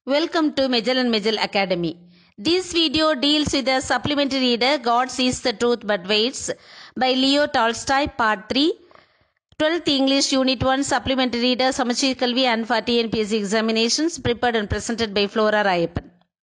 Welcome to Majel and Majel Academy. This video deals with the supplementary reader God Sees the Truth But Waits by Leo Tolstoy, Part 3. 12th English Unit 1 Supplementary Reader Samachir Kalvi and for TNPSC examinations prepared and presented by Flora Rayappan.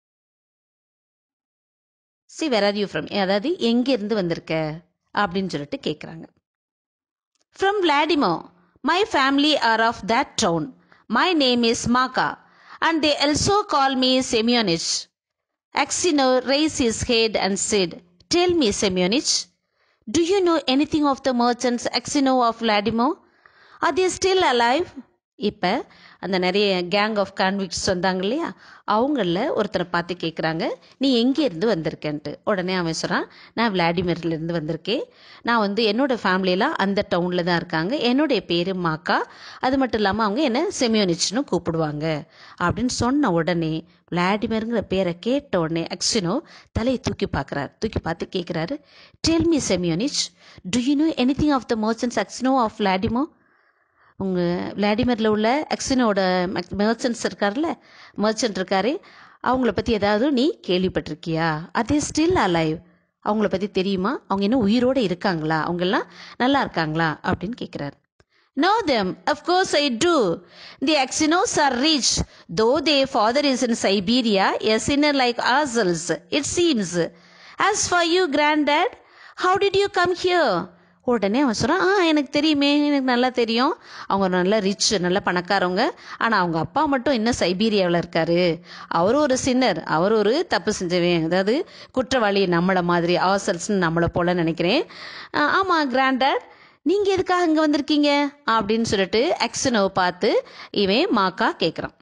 சி where are you from அதாவது எங்கேருந்து வந்திருக்க அப்படின்னு சொல்லிட்டு கேட்குறாங்க from Vladimir my family are of that town my name is Makar and they also call me Semyonich Axino raised his head and said, Tell me, Semyonich, do you know anything of the merchants Axino of Vladimir? Are they still alive? இப்போ அந்த நிறைய gang of கான்விக்ட்ஸ் வந்தாங்க இல்லையா அவங்கள ஒருத்தரை பார்த்து கேட்குறாங்க நீ எங்கேருந்து வந்திருக்கேன்ட்டு உடனே அவன் சொல்கிறான் நான் விளாடிமிர்லேருந்து வந்திருக்கேன் நான் வந்து என்னோட ஃபேமிலியெலாம் அந்த டவுனில் தான் இருக்காங்க என்னுடைய பேர் மாக்கா அது மட்டும் இல்லாமல் அவங்க என்ன செமியோனிச்னு கூப்பிடுவாங்க அப்படின்னு சொன்ன உடனே விளாடிமிருங்கிற பேரை கேட்ட உடனே அக்ஸினோ தலையை தூக்கி பார்க்குறாரு தூக்கி பார்த்து கேட்குறாரு tell me Semyonich do you know anything of the merchants Aksionov of Vladimir உங்கள் விளாடிமிரில் உள்ள அக்ஸினோட மர்ச்சன்ட்ஸ் இருக்கார்ல மர்ச்சன்ட் இருக்காரு அவங்கள பற்றி ஏதாவது நீ கேள்விப்பட்டிருக்கியா அதே ஸ்டில் அலைவ் அவங்கள பற்றி தெரியுமா அவங்க இன்னும் உயிரோடு இருக்காங்களா அவங்கெல்லாம் நல்லா இருக்காங்களா அப்படின்னு கேட்குறாரு Know them, of course I do. The Axinos are rich, though their father is in Siberia, a sinner like ourselves, it seems. As for you, granddad, how did you come here? உடனே அவன் சொல்கிறான் ஆ எனக்கு தெரியுமே எனக்கு நல்லா தெரியும் அவங்க நல்ல ரிச் நல்ல பணக்காரவங்க ஆனால் அவங்க அப்பா மட்டும் இன்னும் சைபீரியாவில் இருக்காரு அவர் ஒரு சின்னர் அவர் ஒரு தப்பு செஞ்சவன் அதாவது குற்றவாளி நம்மளை மாதிரி அவசல்ஸ்னு நம்மளை போல நினைக்கிறேன் ஆமாம் கிராண்டட் நீங்கள் எதுக்காக இங்கே வந்திருக்கீங்க அப்படின்னு சொல்லிட்டு அக்ஸினோவை பார்த்து இவன் மாக்கா கேட்குறான்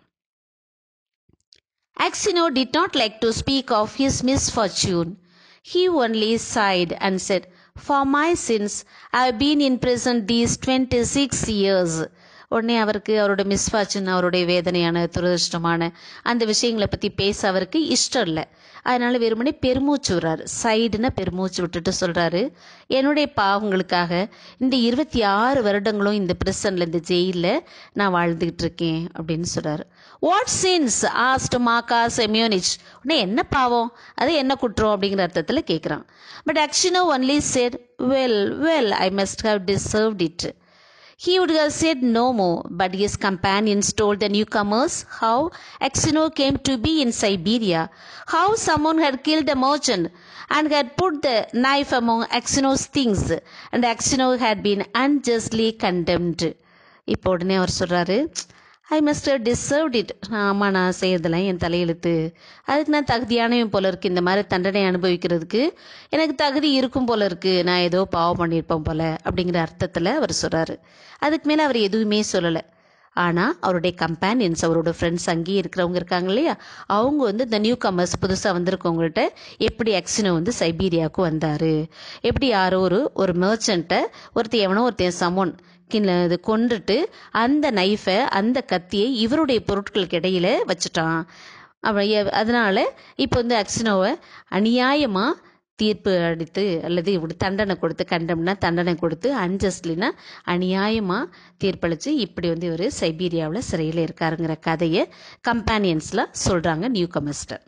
Axino did not like to speak of his misfortune. He only sighed and said, For my sins, I have been in prison these 26 years. உடனே அவருக்கு அவரோட மிஸ்ஃபார்ச்சூன் அவருடைய வேதனையான துரதிருஷ்டமான அந்த விஷயங்களை பற்றி பேச அவருக்கு இஷ்டம் இல்லை அதனால வெறுமனே பெருமூச்சு விடுறாரு சைடுன்னு பெருமூச்சு விட்டுட்டு சொல்கிறாரு என்னுடைய பாவங்களுக்காக இந்த இருபத்தி ஆறு வருடங்களும் இந்த பிரிசனில் இந்த ஜெயிலில் நான் வாழ்ந்துக்கிட்டு இருக்கேன் அப்படின்னு சொல்கிறாரு what sins asked Makar Semyonich உடனே என்ன பாவம் அது என்ன குற்றம் அப்படிங்கிற அர்த்தத்தில் கேட்குறான் but Aksionov only said well well I must have deserved it He would have said no more, but his companions told the newcomers how Axino came to be in Siberia, how someone had killed a merchant and had put the knife among Axino's things, and Axino had been unjustly condemned. இப்போ உடனே அவர் சொல்கிறாரு I must have deserved it ஆமாம் நான் செய்யறதெல்லாம் என் தலையெழுத்து அதுக்கு நான் தகுதியானவன் போல இருக்கு இந்த மாதிரி தண்டனை அனுபவிக்கிறதுக்கு எனக்கு தகுதி இருக்கும் போல இருக்கு நான் ஏதோ பாவம் பண்ணியிருப்பேன் போல அப்படிங்கிற அர்த்தத்தில் அவர் சொல்கிறாரு அதுக்கு மேலே அவர் எதுவுமே சொல்லலை ஆனால் அவருடைய கம்பேனியன்ஸ் அவரோட ஃப்ரெண்ட்ஸ் அங்கேயே இருக்கிறவங்க இருக்காங்க இல்லையா அவங்க வந்து இந்த நியூ கமர்ஸ் புதுசாக வந்திருக்கவங்கள்ட்ட எப்படி அக்ஸினோ வந்து சைபீரியாவுக்கு வந்தார் எப்படி யாரோ ஒரு ஒரு மெர்ச்சண்ட்டை ஒருத்தன் எவனோ ஒருத்தன் சமோன் இது கொண்டுட்டு அந்த நைஃபை அந்த கத்தியை இவருடைய பொருட்களுக்கு இடையில வச்சுட்டான் அவன் அதனால இப்போ வந்து அக்ஸினோவை அநியாயமாக தீர்ப்பு அடித்து அல்லது இப்படி தண்டனை கொடுத்து கண்டம்னா தண்டனை கொடுத்து அன்ஜஸ்ட்லினா அநியாயமாக தீர்ப்பளித்து இப்படி வந்து இவர் சைபீரியாவில் சிறையில் இருக்காருங்கிற கதையை கம்பானியன்ஸ்லாம் சொல்கிறாங்க நியூ கமஸ்டர்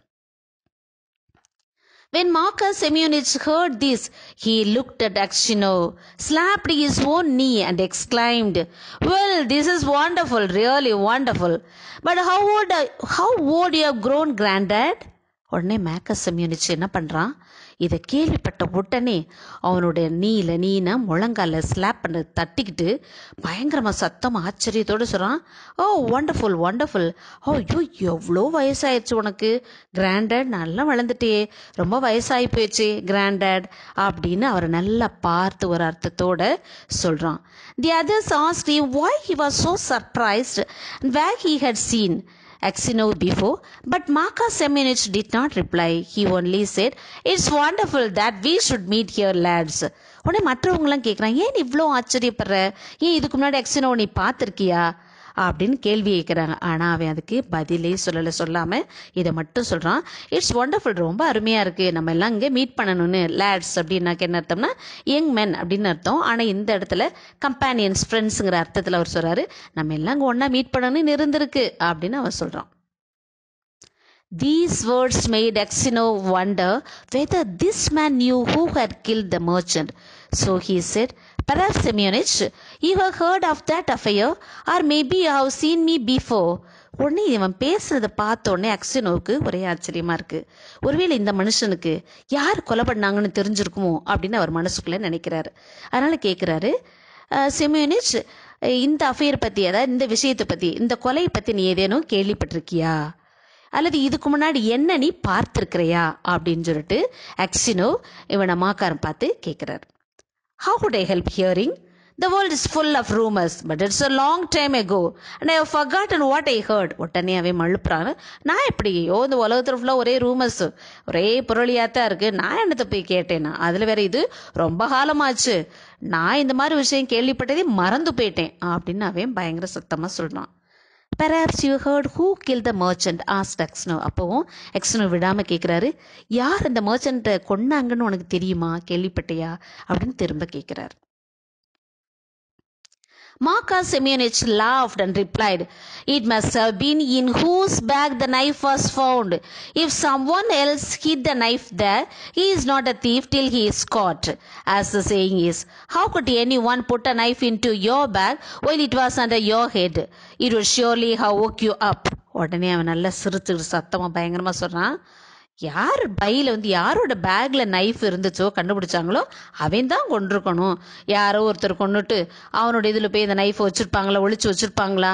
When Marcus Semyonich heard this, he looked at Akshino, slapped his own knee, and exclaimed, Well, this is wonderful, really wonderful. But how old, how old you have grown, granddad? உடனே மேக்கஸ் செம்யூனிச்சு என்ன பண்ணுறான் இதை கேள்விப்பட்ட உடனே அவனுடைய நீல நீனா முழங்கால slab பண்ண தட்டிக்கிட்டு பயங்கரமாக சத்தம் ஆச்சரியத்தோடு சொல்கிறான் ஓ ஒண்டர்ஃபுல் ஒண்டர்ஃபுல் ஓ ஐயோ எவ்வளோ வயசாயிடுச்சு உனக்கு கிராண்டட் நல்லா வளர்ந்துட்டே ரொம்ப வயசாகி போயிடுச்சு கிராண்டட் அப்படின்னு அவரை நல்லா பார்த்து ஒரு அர்த்தத்தோட சொல்கிறான் the others asked why he was so surprised and where he had seen Axino before, but Marcus Semenich did not reply. He only said, It's wonderful that we should meet here, lads. உடனே மற்றவங்களாம் கேட்குறான் ஏன் இவ்வளோ ஆச்சரியப்படுற ஏன் இதுக்கு முன்னாடி Exynos நீ பார்த்துருக்கியா அப்படின்னு கேள்வி கேட்குறாங்க ஆனால் அவன் அதுக்கு பதிலே சொல்லலை சொல்லாமல் இதை மட்டும் சொல்கிறான் இட்ஸ் ஒண்டர்ஃபுல் ரொம்ப அருமையாக இருக்குது நம்ம எல்லாம் இங்கே மீட் பண்ணணும்னு லேட்ஸ் அப்படின்னாக்க என்ன அர்த்தம்னா யங் மென் அப்படின்னு அர்த்தம் ஆனால் இந்த இடத்துல கம்பேனியன்ஸ் ஃப்ரெண்ட்ஸுங்கிற அர்த்தத்தில் அவர் சொல்கிறாரு நம்ம எல்லாம் இங்கே ஒன்றா மீட் பண்ணணும்னு இருந்திருக்கு அப்படின்னு அவர் சொல்கிறான் These words made Exino wonder whether this man knew who had killed the merchant. So he said, Perhaps, Semyonich, you have heard of that affair, or maybe you have seen me before. உடனே இவன் பேசுறத பார்த்த உடனே அக்சினோவுக்கு ஒரே ஆச்சரியமா இருக்கு ஒருவேளை இந்த மனுஷனுக்கு யார் கொலை பண்ணாங்கன்னு தெரிஞ்சிருக்குமோ அப்படின்னு அவர் மனசுக்குள்ள நினைக்கிறாரு அதனால கேட்கிறாரு செமியோனிச் இந்த அஃபேர் பத்தி அதாவது இந்த விஷயத்தை பத்தி இந்த கொலை பத்தி நீ ஏதேனும் கேள்விப்பட்டிருக்கியா அல்லது இதுக்கு முன்னாடி என்ன நீ பார்த்திருக்கிறையா அப்படின்னு சொல்லிட்டு அக்சினோ இவனை மாக்காரம் பார்த்து கேட்கிறாரு How could I help hearing? The world is full of rumors, but it's a long time ago, and I have forgotten what I heard. உடனே அவன் மழுப்புறான் நான் எப்படி ஓ இந்த உலகத்துல ஃபுல்லாக ஒரே ரூமர்ஸ் ஒரே புரளியாத்தான் இருக்கு நான் என்னத்தை போய் கேட்டேனா அதுல வேற இது ரொம்ப காலமாச்சு நான் இந்த மாதிரி விஷயம் கேள்விப்பட்டதே மறந்து போயிட்டேன் அப்படின்னு அவன் பயங்கர சத்தமா சொல்றான் perhaps you heard who kill the merchant asked Aksionov அப்போவும் எக்ஸ்னோ விடாமல் கேட்குறாரு யார் அந்த மர்ச்சண்ட்டை கொன்னாங்கன்னு உனக்கு தெரியுமா கேள்விப்பட்டியா அப்படின்னு திரும்ப கேட்குறாரு Marka Semyonich laughed and replied, It must have been in whose bag the knife was found. If someone else hid the knife there, he is not a thief till he is caught. As the saying is, how could anyone put a knife into your bag while it was under your head? It would surely have woke you up. உடனே அவன் நல்லா சிரிச்சுட்டு சத்தமா பயங்கரமா சொல்றான் யார் பையில வந்து யாரோட பேக்ல நைஃப் இருந்துச்சோ கண்டுபிடிச்சாங்களோ அவன் தான் கொண்டிருக்கணும் யாரோ ஒருத்தர் கொண்டுட்டு அவனோட இதுல போய் இந்த நைஃப் வச்சிருப்பாங்களா ஒளிச்சு வச்சிருப்பாங்களா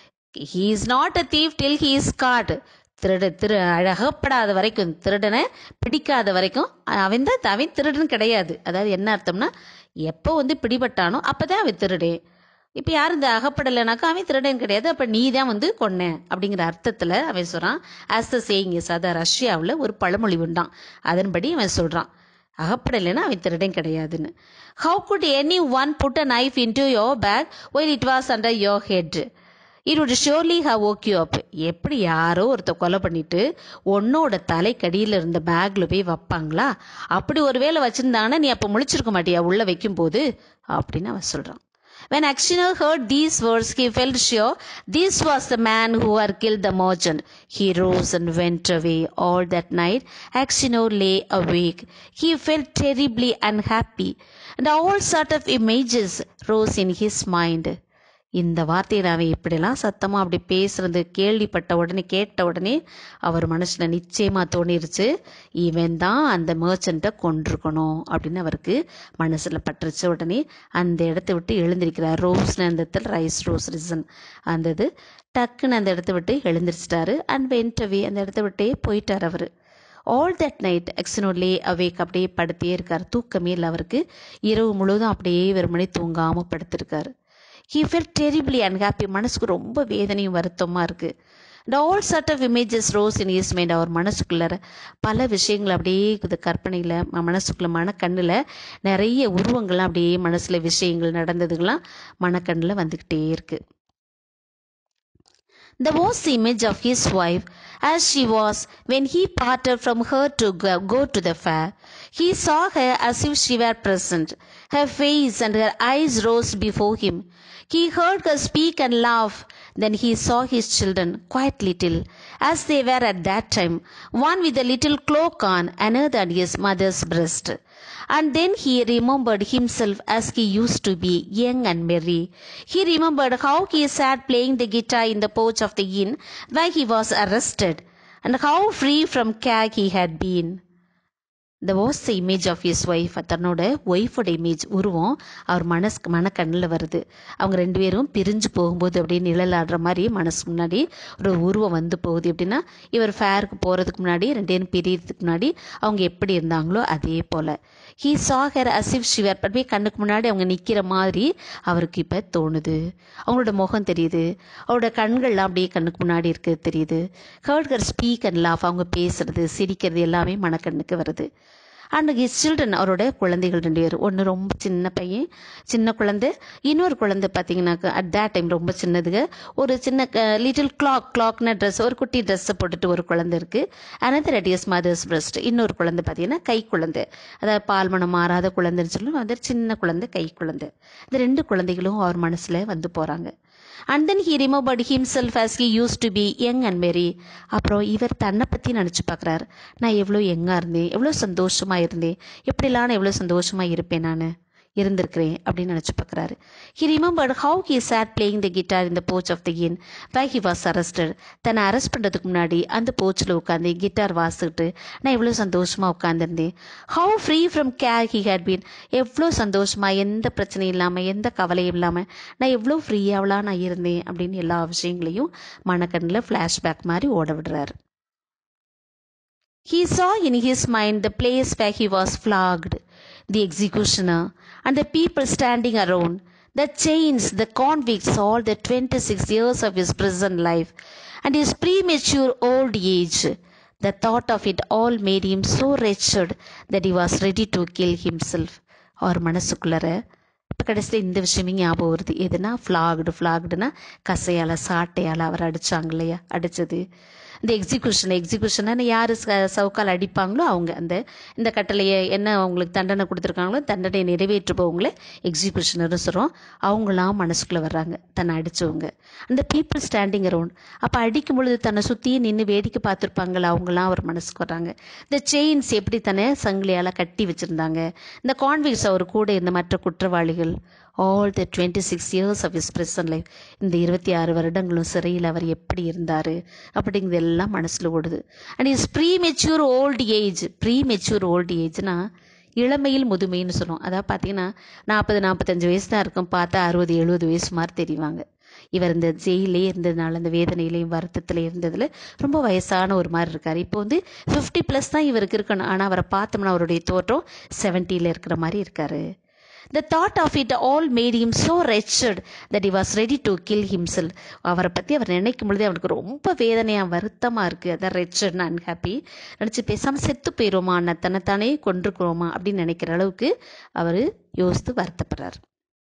he is not a thief till he is caught திருட திரு அழகப்படாத வரைக்கும் திருடனை பிடிக்காத வரைக்கும் அவன் தான் அவன் திருடன் கிடையாது அதாவது என்ன அர்த்தம்னா எப்போ வந்து பிடிபட்டானோ அப்பதான் அவன் திருடே இப்போ யாரும் இந்த அகப்படலைனாக்கா அவன் திருடன் கிடையாது அப்போ நீ தான் வந்து கொன்ன அப்படிங்கிற அர்த்தத்தில் அவன் சொல்கிறான் ஆஸ் த சேயிங் இஸ் அதான் ரஷ்யாவில் ஒரு பழமொழி உண்டான் அதன்படி அவன் சொல்கிறான் அகப்படலைன்னா அவன் திருடன் கிடையாதுன்னு how could anyone put a knife into your bag while it was under your head it would surely have woke you up எப்படி யாரோ ஒருத்த கொலை பண்ணிட்டு உன்னோட தலைக்கடியில் இருந்த பேக்ல போய் வைப்பாங்களா அப்படி ஒரு வேளை வச்சிருந்தாங்கன்னா நீ அப்போ முழிச்சிருக்க மாட்டியா உள்ள வைக்கும் போது அப்படின்னு அவன் சொல்றான் When Akshino heard these words, he felt sure this was the man who had killed the merchant. He rose and went away. All that night, Akshino lay awake. He felt terribly unhappy, and all sort of images rose in his mind. இந்த வார்த்தையை அவன் இப்படிலாம் சத்தமா அப்படி பேசுறது கேள்விப்பட்ட உடனே கேட்ட உடனே அவர் மனசுல நிச்சயமா தோணிருச்சு இவன் தான் அந்த மேர்ச்சண்ட்டை கொண்டிருக்கணும் அப்படின்னு அவருக்கு மனசுல பட்டுருச்சு உடனே அந்த இடத்த விட்டு எழுந்திருக்கிறார் ரோஸ்னு அந்த இடத்துல ரைஸ் ரோஸ் ரிசன் அந்த இது டக்குன்னு அந்த இடத்த விட்டு எழுந்திரிச்சிட்டாரு அண்ட் வென்டவே அந்த இடத்த விட்டே போயிட்டார் அவர் all that night Aksionov lay awake அப்படியே படுத்தே இருக்கார் தூக்கமே இல்லை அவருக்கு இரவு முழுவதும் அப்படியே வெறுமனே தூங்காம படுத்திருக்காரு ஹீ ஃபெல் டெரிபிளி அன்ஹாப்பி மனசுக்கு ரொம்ப வேதனையும் வருத்தமாக இருக்குது and all sort of images rose in his mind அவர் மனசுக்குள்ளார பல விஷயங்கள் அப்படியே இது கற்பனையில் மனசுக்குள்ள மனக்கண்ணில் நிறைய உருவங்கள்லாம் அப்படியே மனசில் விஷயங்கள் நடந்ததுங்களாம் மனக்கண்ணில் வந்துக்கிட்டே இருக்குது There was the image of his wife as she was when he parted from her to go, go to the fair. He saw her as if she were present. Her face and her eyes rose before him. He heard her speak and laugh. Then he saw his children, quite little, as they were at that time, one with a little cloak on, another on his mother's breast. And then he remembered himself as he used to be, young and merry. He remembered how he sat playing the guitar in the porch of the inn where he was arrested, and how free from care he had been. There was the image of his wife தன்னோட ஒய்ஃபோட image உருவம் அவர் மனசு மனக்கண்ணில் வருது அவங்க ரெண்டு பேரும் பிரிஞ்சு போகும்போது அப்படியே நிழலாடுற மாதிரி மனசு முன்னாடி ஒரு உருவம் வந்து போகுது எப்படின்னா இவர் ஃபேருக்கு போகிறதுக்கு முன்னாடி ரெண்டு பேரும் பிரியறதுக்கு முன்னாடி அவங்க எப்படி இருந்தாங்களோ அதே போல் he saw her as if she were அப்படியே கண்ணுக்கு முன்னாடி அவங்க நிற்கிற மாதிரி அவருக்கு இப்போ தோணுது அவங்களோட முகம் தெரியுது அவரோட கண்கள்லாம் அப்படியே கண்ணுக்கு முன்னாடி இருக்கிறது தெரியுது heard her speak and laugh அவங்க பேசுறது சிரிக்கிறது எல்லாமே மனக்கண்ணுக்கு வருது அண்ட் ஹிஸ் சில்ட்ரன் அவரோட குழந்தைகள் ரெண்டு பேர் ஒன்று ரொம்ப சின்ன பையன் சின்ன குழந்தை இன்னொரு குழந்தை பார்த்தீங்கன்னாக்கா அட் தேட் டைம் ரொம்ப சின்னதுங்க ஒரு சின்ன லிட்டில் கிளாக் கிளாக்ன ட்ரெஸ் ஒரு குட்டி ட்ரெஸ்ஸை போட்டுட்டு ஒரு குழந்தை இருக்குது another at his mother's breast இன்னொரு குழந்தை பார்த்தீங்கன்னா கை குழந்தை அதாவது பால்மணம் மாறாத குழந்தைன்னு சொல்லுவோம் அது சின்ன குழந்தை கை குழந்தை இந்த ரெண்டு குழந்தைகளும் அவர் மனசில் வந்து போகிறாங்க and then he remembered himself as he used to be young and merry அப்புறம் இவர் தன்னை பற்றி நினச்சி பார்க்குறாரு நான் எவ்வளோ யங்காக இருந்தேன் எவ்வளோ சந்தோஷமாக இருந்தேன் எப்படிலாம் நான் எவ்வளோ சந்தோஷமாக இருப்பேன் நான் இருந்திருக்கிறேன் அப்படின்னு நினச்சி பார்க்குறாரு he remembered how he sat playing the guitar இந்த porch of the inn way he was arrested தன்னை அரெஸ்ட் பண்ணுறதுக்கு முன்னாடி அந்த போச்சில் உட்காந்து கிட்டார் வாசிக்கிட்டு நான் எவ்வளோ சந்தோஷமாக உட்காந்துருந்தேன் how free from care he had been எவ்வளோ சந்தோஷமாக எந்த பிரச்சனையும் இல்லாமல் எந்த கவலையும் இல்லாமல் நான் எவ்வளோ ஃப்ரீயாவலாம் நான் இருந்தேன் அப்படின்னு எல்லா விஷயங்களையும் மனக்கண்ணில் ஃப்ளாஷ்பேக் மாதிரி ஓட விடுறாரு He saw in his mind the place where he was flogged, the executioner, and the people standing around, the chains, the convicts, all the 26 years of his prison life, and his premature old age. The thought of it all made him so wretched that he was ready to kill himself. அவர் மனசுக்குள்ளற இப்போ கடைசியில் இந்த விஷயமே ஞாபகம் வருது எதுனா flagged ஃப்ளாக்டுனா கசையால் சாட்டையால் அவர் அடித்தாங்க இல்லையா அடித்தது இந்த எக்ஸிக்யூஷன் எக்ஸிக்யூஷன் யார் ச சவுக்கால் அடிப்பாங்களோ அவங்க அந்த இந்த கட்டளையை என்ன அவங்களுக்கு தண்டனை கொடுத்துருக்காங்களோ தண்டனை நிறைவேற்றுபவங்களே எக்ஸிக்யூஷனர்னு சொல்கிறோம் அவங்களாம் மனசுக்குள்ளே வர்றாங்க தன்னை அடித்தவங்க அந்த பீப்புள் ஸ்டாண்டிங் அரவுண்ட் அப்போ அடிக்கும் பொழுது தன்னை சுற்றியே நின்று வேடிக்கை பார்த்துருப்பாங்கள அவங்களாம் அவர் மனசுக்கு வர்றாங்க இந்த செயின்ஸ் எப்படி தன்னை சங்கிலியால் கட்டி வச்சுருந்தாங்க இந்த கான்விக்ஸ் அவர் கூட இருந்த மற்ற குற்றவாளிகள் all the twenty six years of his present life இந்த இருபத்தி ஆறு வருடங்களும் சிறையில் அவர் எப்படி இருந்தார் அப்படிங்கிறது எல்லாம் மனசில் ஓடுது and his premature old age premature old ஏஜ்னா இளமையில் முதுமைன்னு சொல்லுவோம் அதாவது பார்த்தீங்கன்னா நாற்பது நாற்பத்தஞ்சு வயசு தான் இருக்கும் பார்த்தா அறுபது எழுபது வயசு மாதிரி தெரிவாங்க இவர் இந்த ஜெயிலே இருந்ததுனால இந்த வேதனையிலையும் வருத்தத்தில் இருந்ததில் ரொம்ப வயசான ஒரு மாதிரி இருக்கார் இப்போ வந்து ஃபிஃப்டி ப்ளஸ் தான் இவருக்கு இருக்கணும் ஆனால் அவரை பார்த்தோம்னா அவருடைய தோற்றம் செவன்ட்டியில் இருக்கிற மாதிரி இருக்கார் The thought of it all made him so wretched that he was ready to kill himself. அவரை பற்றி அவர் நினைக்கும் பொழுதே அவனுக்கு ரொம்ப வேதனையாக வருத்தமாக இருக்குது அதான் ரெச்சட்னு அன்ஹாப்பி நினச்சி பேசாமல் செத்து போயிடுவோமா நான் தன்னைத்தானே கொண்டிருக்கிறோமா அப்படின்னு நினைக்கிற அளவுக்கு அவர் யோசித்து வருத்தப்படுறார்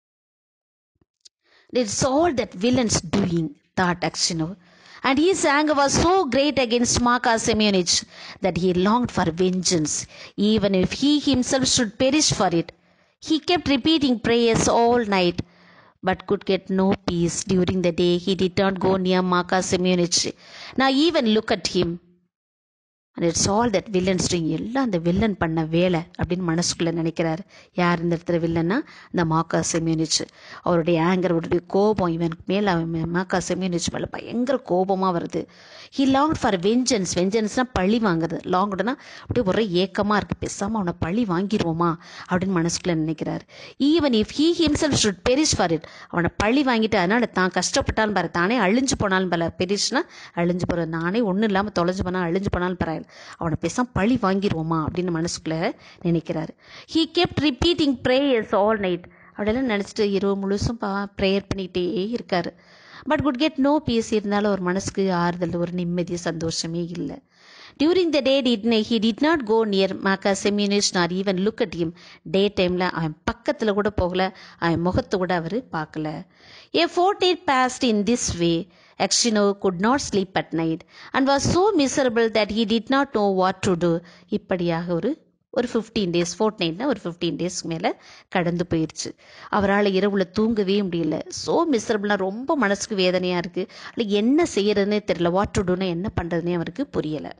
it's all that villain's doing thought Aksionov And his anger was so great against Marka Semyonich that he longed for vengeance, even if he himself should perish for it. He kept repeating prayers all night, but could get no peace during the day. He did not go near Marka Semyonich. Now even look at him. And it's all that villain's doing எல்லாம் அந்த villain பண்ண வேலை அப்படின்னு மனசுக்குள்ளே நினைக்கிறாரு யார் இந்த இடத்துல வில்லன்னா இந்த மாக்கா செம்யூனிச் அவருடைய ஆங்கர் அவருடைய கோபம் இவனுக்கு மேலே அவன் மாக்கா செம்யூனிச் மேலே பயங்கர கோபமாக வருது ஹி லாங் ஃபார் வெஞ்சன்ஸ் வெஞ்சன்ஸ்னால் பழி வாங்குறது லாங்டுனா அப்படியே ஒரே ஏக்கமாக இருக்குது பேசாமல் அவனை பழி வாங்கிடுவோமா அப்படின்னு மனசுக்குள்ளே நினைக்கிறார் even if he himself should perish for it அவனை பழி வாங்கிட்டு அதனால் தான் கஷ்டப்பட்டாலும் பாரு தானே அழிஞ்சு போனாலும் பல பெரிஷ்னா அழிஞ்சு போகிறது நானே ஒன்றும் இல்லாமல் தொலைஞ்சு போனால் அழிஞ்சு போனாலும் பரவாயில்ல அவனை பேசாம பழி வாங்கிடுவோமா அப்படின்னு மனசுக்குள்ள நினைக்கிறாரு he kept repeating prayers all night அப்படியெல்லாம் நினச்சிட்டு இரவு முழுசும் பா ப்ரேயர் பண்ணிகிட்டே இருக்காரு but could get no peace இருந்தாலும் ஒரு மனசுக்கு ஆறுதல் ஒரு நிம்மதி சந்தோஷமே இல்லை during the day did he did not go near Makar Semyonich nor even look at him day டைமில் அவன் பக்கத்தில் கூட போகல அவன் முகத்தை கூட அவர் பார்க்கல a fortnight passed in this way Akshino could not sleep at night and was so miserable that he did not know what to do. இப்படியாக ஒரு ஒரு ஃபிஃப்டீன் டேஸ் ஃபோர்ட் நைட்னா ஒரு ஃபிஃப்டீன் டேஸ்க்கு மேலே கடந்து போயிடுச்சு அவரால் இரவுல தூங்கவே முடியல ஸோ மிசரபிளாக ரொம்ப மனசுக்கு வேதனையாக இருக்குது அல்ல என்ன செய்யறதுனே தெரியல வாட் டு டூன்னு என்ன பண்ணுறதுனே அவருக்கு புரியலை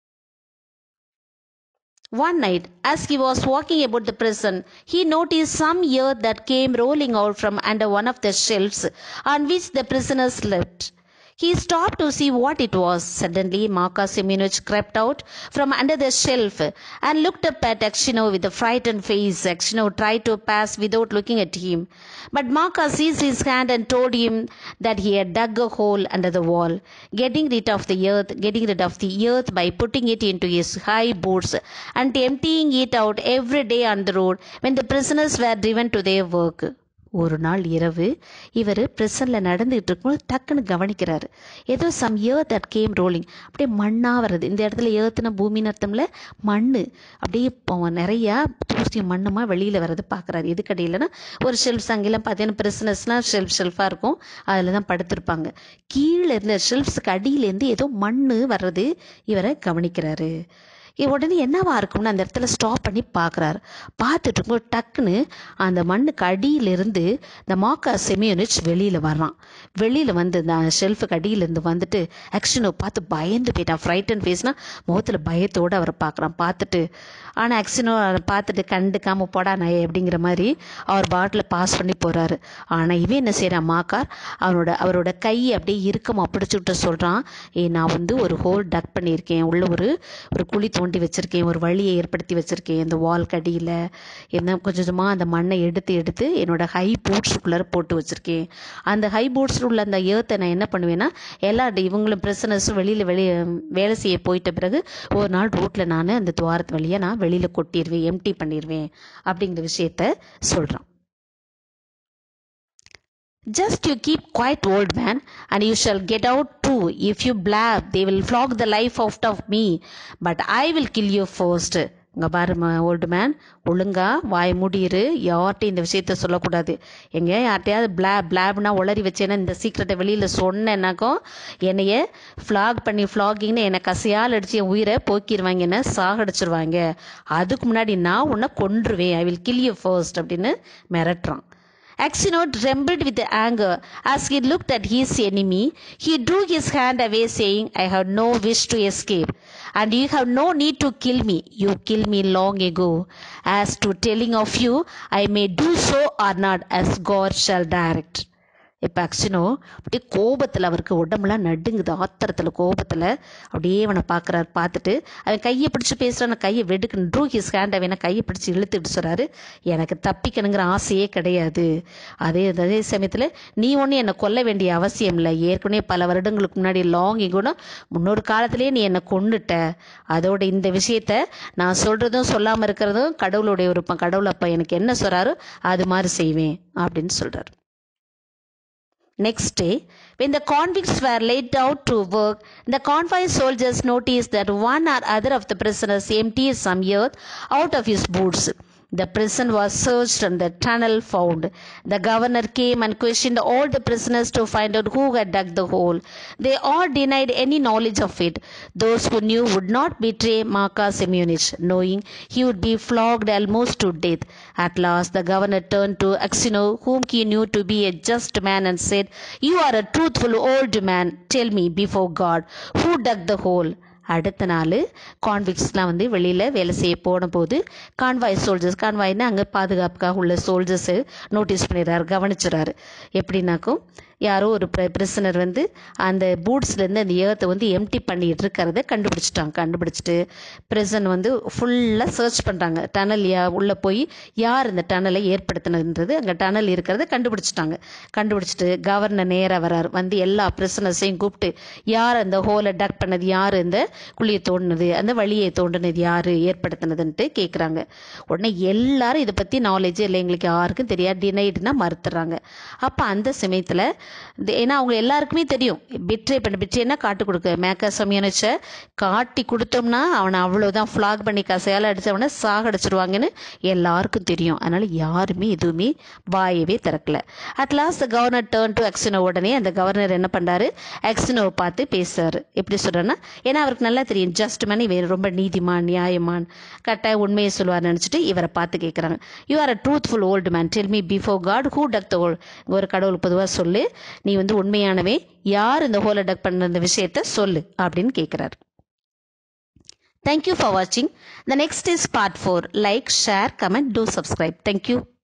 One night, as he was walking about the prison, he noticed some earth that came rolling out from under one of the shelves on which the prisoners slept. He stopped to see what it was. Suddenly, Marcus Simeonovich crept out from under the shelf and looked up at Akshino with a frightened face. Akshino tried to pass without looking at him. But Marcus seized his hand and told him that he had dug a hole under the wall, getting rid of the earth, getting rid of the earth by putting it into his high boots and emptying it out every day on the road when the prisoners were driven to their work. ஒரு நாள் இரவு இவர் ப்ரெசனில் நடந்துகிட்டு இருக்கும்போது டக்குன்னு கவனிக்கிறாரு ஏதோ some earth that came rolling அப்படியே மண்ணாக வருது இந்த இடத்துல ஏத்துன பூமின்னு அர்த்தம்ல மண் அப்படியே இப்போ நிறையா தூசி மண்ணுமா வெளியில் வர்றது பார்க்குறாரு எதுக்கடையிலனா ஒரு ஷெல்ஃப்ஸ் அங்கெல்லாம் பார்த்தீங்கன்னா ப்ரிசனர்ஸ்னால் ஷெல்ஃப் ஷெல்ஃபாக இருக்கும் அதில் தான் படுத்திருப்பாங்க கீழே இருந்த ஷெல்ஃப்ஸுக்கு அடியிலேருந்து ஏதோ மண் வர்றது இவரை கவனிக்கிறாரு இ- உடனே என்னவா இருக்கும்னு அந்த இடத்துல ஸ்டாப் பண்ணி பார்க்குறாரு பார்த்துட்டு இருக்கும்போது டக்குன்னு அந்த மண்ணுக்கு அடியிலிருந்து இந்த மாக்கா செமியோனிச் வெளியில் வர்றான் வெளியில் வந்து இந்த ஷெல்ஃபுக்கு அடியிலேருந்து வந்துட்டு ஆக்ஷனை பார்த்து பயந்து போயிட்டான் ஃப்ரைட்டன் ஃபேஸ்னா முகத்தில் பயத்தோடு அவரை பார்க்குறான் பார்த்துட்டு ஆனால் ஆக்ஷனோ அதை பார்த்துட்டு கண்டுக்காம போடா நான் அப்படிங்கிற மாதிரி அவர் பாட்டில் பாஸ் பண்ணி போகிறாரு ஆனால் இவன் என்ன செய்கிறான் மாக்கார் அவனோட அவரோட கையை அப்படியே இறுக்கமாக பிடிச்சிட்டு சொல்கிறான் ஏ நான் வந்து ஒரு ஹோல் டக் பண்ணியிருக்கேன் உள்ள ஒரு ஒரு குழி தோண்டி வச்சுருக்கேன் ஒரு வழியை ஏற்படுத்தி வச்சுருக்கேன் இந்த வால் கடியில் என்ன கொஞ்சம் கொஞ்சமாக அந்த மண்ணை எடுத்து எடுத்து என்னோட ஹை பூட்ஸுக்குள்ளார போட்டு வச்சுருக்கேன் அந்த ஹை பூட்ஸில் உள்ள அந்த ஏர்த்தை நான் என்ன பண்ணுவேன்னா எல்லா இவங்களும் பிரசனஸும் வெளியில் வெளியே வேலை செய்ய போயிட்ட பிறகு ஒரு நாள் ரோட்டில் நான் அந்த துவாரத்து வழியாக நான் வெளியில் கொட்டிடுவேன் எம்டி பண்ணிடுவேன் அப்படிங்கிற விஷயத்த சொல்கிறான் Just you keep quiet, old man, and you shall get out too. If you blab, they will flog the life out of me, but I will kill you first. இங்கே பாரு ஓல்டு மேன் ஒழுங்கா வாய் மூடிரு யார்கிட்டையும் இந்த விஷயத்த சொல்லக்கூடாது எங்க யார்கிட்டயாவது பிளா பிளாப்னா உளறி வச்சேன்னா இந்த சீக்கிரட்டை வெளியில் சொன்னேன்னாக்கும் என்னைய ஃப்ளாக் பண்ணி ஃப்ளாகிங்னு என்னை கசையால் அடித்து என் உயிரை போக்கிடுவாங்க என்ன சாகடிச்சிருவாங்க அதுக்கு முன்னாடி நான் உன்னை கொன்றுவேன் I will kill you first அப்படின்னு மிரட்டுறான் Axino trembled with anger as he looked at his enemy. He drew his hand away, saying, I have no wish to escape, and you have no need to kill me. You killed me long ago. As to telling of you, I may do so or not, as God shall direct. இப்போ அக்ஷனோ அப்படியே கோபத்தில் அவருக்கு உடம்புலாம் நடுங்குது ஆத்திரத்தில் கோபத்தில் அப்படியே அவனை பார்க்குறாரு பார்த்துட்டு அவன் கையை பிடிச்சி பேசுகிறான் கையை வெடுக்குன்னு ட்ரூ ஹிஸ் ஹேண்ட் அவனை கையை பிடிச்சி இழுத்துட்டு சொல்கிறாரு எனக்கு தப்பிக்கணுங்கிற ஆசையே கிடையாது அதே அதே சமயத்தில் நீ ஒன்றும் என்னை கொல்ல வேண்டிய அவசியம் இல்லை ஏற்கனவே பல வருடங்களுக்கு முன்னாடி லாங் கூட முன்னொரு காலத்திலே நீ என்னை கொண்டுட்ட அதோட இந்த விஷயத்த நான் சொல்கிறதும் சொல்லாமல் இருக்கிறதும் கடவுளுடைய விருப்பம் கடவுள் அப்போ எனக்கு என்ன சொல்கிறாரோ அது மாதிரி செய்வேன் அப்படின்னு சொல்கிறார் Next day, when the convicts were laid out to work, the confined soldiers noticed that one or other of the prisoners emptied some earth out of his boots. The prison was searched and the tunnel found. The governor came and questioned all the prisoners to find out who had dug the hole. They all denied any knowledge of it. Those who knew would not betray Marka Semyonich, knowing he would be flogged almost to death. At last, the governor turned to Axino, whom he knew to be a just man, and said, You are a truthful old man. Tell me before God, who dug the hole? அடுத்த நாள் கான்விக்ஸ்லாம் வந்து வெளியில் வேலை செய்ய போன போது convoy soldiers கான்வாய்னா அங்கே பாதுகாப்புக்காக உள்ள சோல்ஜர்ஸு நோட்டீஸ் பண்ணிடுறாரு கவனிச்சுறாரு எப்படின்னாக்கும் யாரோ ஒரு பிரிசனர் வந்து அந்த பூட்ஸ்லேருந்து அந்த ஏர்த்தை வந்து எம்டி பண்ணிட்டு இருக்கிறத கண்டுபிடிச்சிட்டாங்க கண்டுபிடிச்சிட்டு பிரசன் வந்து ஃபுல்லாக சர்ச் பண்ணுறாங்க டனல் யா உள்ளே போய் யார் இந்த டனலை ஏற்படுத்தினதுன்றது அங்கே டனல் இருக்கிறத கண்டுபிடிச்சிட்டாங்க கண்டுபிடிச்சிட்டு கவர்னர் நேராக வரார் வந்து எல்லா பிரிசனர்ஸையும் கூப்பிட்டு யார் அந்த ஹோலை டக் பண்ணது யார் இந்த குழியை தோண்டினது அந்த வழியை தோண்டினது யார் ஏற்படுத்தினதுன்ட்டு கேட்குறாங்க உடனே எல்லாரும் இதை பற்றி நாலேஜ் இல்லை எங்களுக்கு யாருக்கும் தெரியாது டினைடுனா மறுத்துறாங்க அப்போ அந்த சமயத்தில் ஏன்னா அவங்க எல்லாருக்குமே தெரியும் பிட்ரே பண்ண பிட்ரேனா காட்டு கொடுக்க மேக்க சமயனிச்ச காட்டி கொடுத்தோம்னா அவனை அவ்வளோதான் ஃப்ளாக் பண்ணி கசையால் அடித்தவனை சாகடிச்சிருவாங்கன்னு எல்லாருக்கும் தெரியும் அதனால் யாருமே எதுவுமே வாயவே திறக்கல at last the governor turn to Aksionov உடனே அந்த கவர்னர் என்ன பண்ணுறாரு அக்சினோவை பார்த்து பேசுறாரு எப்படி சொல்கிறேன்னா ஏன்னா அவருக்கு நல்லா தெரியும் ஜஸ்ட் மேன் இவர் ரொம்ப நீதிமான் நியாயமான் கரெக்டாக உண்மையை சொல்லுவார் நினச்சிட்டு இவரை பார்த்து கேட்குறாங்க you are a truthful old man tell me before God who dug the hole ஒரு கடவுள் பொதுவாக சொல்லு நீ வந்து உண்மையானவே யார் இந்த ஹோலை டக் பண்ண இந்த விஷயத்த சொல்லு அப்படின்னு கேட்குறாரு Thank you for watching. The next is part 4. Like, share, comment, do subscribe. Thank you.